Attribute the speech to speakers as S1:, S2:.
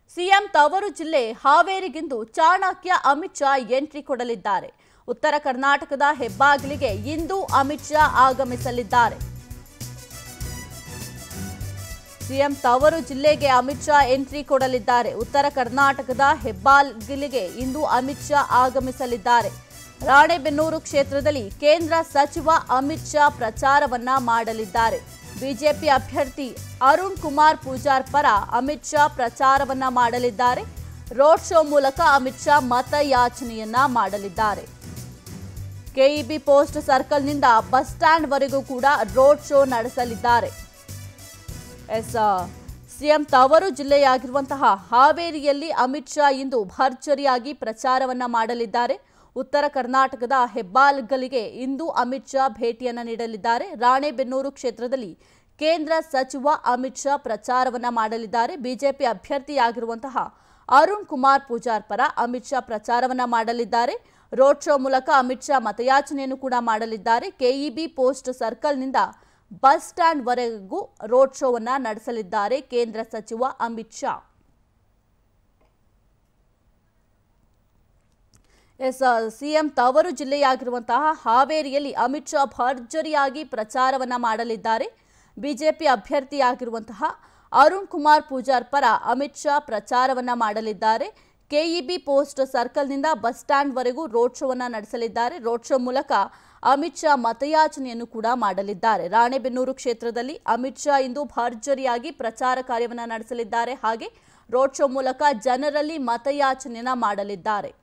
S1: CM ತವರು ಜಿಲ್ಲೆ ಹಾವೇರಿಗಿಂದು ಚಾಣಕ್ಯ ಅಮಿತ್ ಶಾ ಎಂಟ್ರಿ ಕೊಡಲಿದ್ದಾರೆ ಉತ್ತರ ಕರ್ನಾಟಕದ ಹೆಬ್ಬಾಗಿಲಿಗೆ ಇಂದು ಅಮಿತ್ ಶಾ ಆಗಮಿಸಲಿದ್ದಾರೆ ಸಿಎಂ ತವರು ಜಿಲ್ಲೆಗೆ ಅಮಿತ್ ಶಾ ಎಂಟ್ರಿ ಕೊಡಲಿದ್ದಾರೆ ಉತ್ತರ ಕರ್ನಾಟಕದ ಹೆಬ್ಬಾಗಿಲಿಗೆ ಇಂದು ಅಮಿತ್ ಶಾ ಆಗಮಿಸಲಿದ್ದಾರೆ ರಾಣೆಬೆನ್ನೂರು ಕ್ಷೇತ್ರದಲ್ಲಿ ಕೇಂದ್ರ ಸಚಿವ ಅಮಿತ್ ಶಾ ಪ್ರಚಾರವನ್ನ ಮಾಡಲಿದ್ದಾರೆ ಬಿಜೆಪಿ ಅಭ್ಯರ್ಥಿ ಅರುಣ್ ಕುಮಾರ್ ಪೂಜಾರ್ ಪರ ಅಮಿತ್ ಶಾ ಪ್ರಚಾರವನ್ನ ಮಾಡಲಿದ್ದಾರೆ ರೋಡ್ ಶೋ ಮೂಲಕ ಅಮಿತ್ ಶಾ ಮತಯಾಚನೆಯನ್ನ ಮಾಡಲಿದ್ದಾರೆ ಕೆಇಬಿ ಪೋಸ್ಟ್ ಸರ್ಕಲ್ನಿಂದ ಬಸ್ ಸ್ಟ್ಯಾಂಡ್ವರೆಗೂ ಕೂಡ ರೋಡ್ ಶೋ ನಡೆಸಲಿದ್ದಾರೆ ಎಸ್ ಸಿಎಂ ತವರು ಜಿಲ್ಲೆಯಾಗಿರುವಂತಹ ಹಾವೇರಿಯಲ್ಲಿ ಅಮಿತ್ ಶಾ ಇಂದು ಭರ್ಜರಿಯಾಗಿ ಪ್ರಚಾರವನ್ನ ಮಾಡಲಿದ್ದಾರೆ ಉತ್ತರ ಕರ್ನಾಟಕದ ಹೆಬ್ಬಾಲ್ಗಲಿಗೆ ಇಂದು ಅಮಿತ್ ಶಾ ಭೇಟಿಯನ್ನ ನೀಡಲಿದ್ದಾರೆ ರಾಣೆಬೆನ್ನೂರು ಕ್ಷೇತ್ರದಲ್ಲಿ ಕೇಂದ್ರ ಸಚಿವ ಅಮಿತ್ ಶಾ ಪ್ರಚಾರವನ್ನ ಮಾಡಲಿದ್ದಾರೆ ಬಿಜೆಪಿ ಅಭ್ಯರ್ಥಿಯಾಗಿರುವಂತಹ ಅರುಣ್ ಕುಮಾರ್ ಪೂಜಾರ್ ಪರ ಅಮಿತ್ ಶಾ ಪ್ರಚಾರವನ್ನ ಮಾಡಲಿದ್ದಾರೆ ರೋಡ್ ಶೋ ಮೂಲಕ ಅಮಿತ್ ಶಾ ಮತಯಾಚನೆಯನ್ನು ಕೂಡ ಮಾಡಲಿದ್ದಾರೆ ಕೆಇಬಿ ಪೋಸ್ಟ್ ಸರ್ಕಲ್ನಿಂದ ಬಸ್ ಸ್ಟ್ಯಾಂಡ್ವರೆಗೂ ರೋಡ್ ಶೋವನ್ನ ನಡೆಸಲಿದ್ದಾರೆ ಕೇಂದ್ರ ಸಚಿವ ಅಮಿತ್ ಶಾ ಎಸ್ ಸಿಎಂ ತವರು ಜಿಲ್ಲೆಯಾಗಿರುವಂತಹ ಹಾವೇರಿಯಲ್ಲಿ ಅಮಿತ್ ಶಾ ಭರ್ಜರಿಯಾಗಿ ಪ್ರಚಾರವನ್ನ ಮಾಡಲಿದ್ದಾರೆ ಬಿಜೆಪಿ ಅಭ್ಯರ್ಥಿಯಾಗಿರುವಂತಹ ಅರುಣ್ ಕುಮಾರ್ ಪೂಜಾರ್ ಪರ ಅಮಿತ್ ಶಾ ಪ್ರಚಾರವನ್ನ ಮಾಡಲಿದ್ದಾರೆ ಕೆಇಬಿ ಪೋಸ್ಟ್ ಸರ್ಕಲ್ನಿಂದ ಬಸ್ ಸ್ಟ್ಯಾಂಡ್ವರೆಗೂ ರೋಡ್ ಶೋವನ್ನ ನಡೆಸಲಿದ್ದಾರೆ ರೋಡ್ ಶೋ ಮೂಲಕ ಅಮಿತ್ ಶಾ ಮತಯಾಚನೆಯನ್ನು ಕೂಡ ಮಾಡಲಿದ್ದಾರೆ ರಾಣೆಬೆನ್ನೂರು ಕ್ಷೇತ್ರದಲ್ಲಿ ಅಮಿತ್ ಶಾ ಇಂದು ಭರ್ಜರಿಯಾಗಿ ಪ್ರಚಾರ ಕಾರ್ಯವನ್ನ ನಡೆಸಲಿದ್ದಾರೆ ಹಾಗೆ ರೋಡ್ ಶೋ ಮೂಲಕ ಜನರಲ್ಲಿ ಮತಯಾಚನೆಯನ್ನ ಮಾಡಲಿದ್ದಾರೆ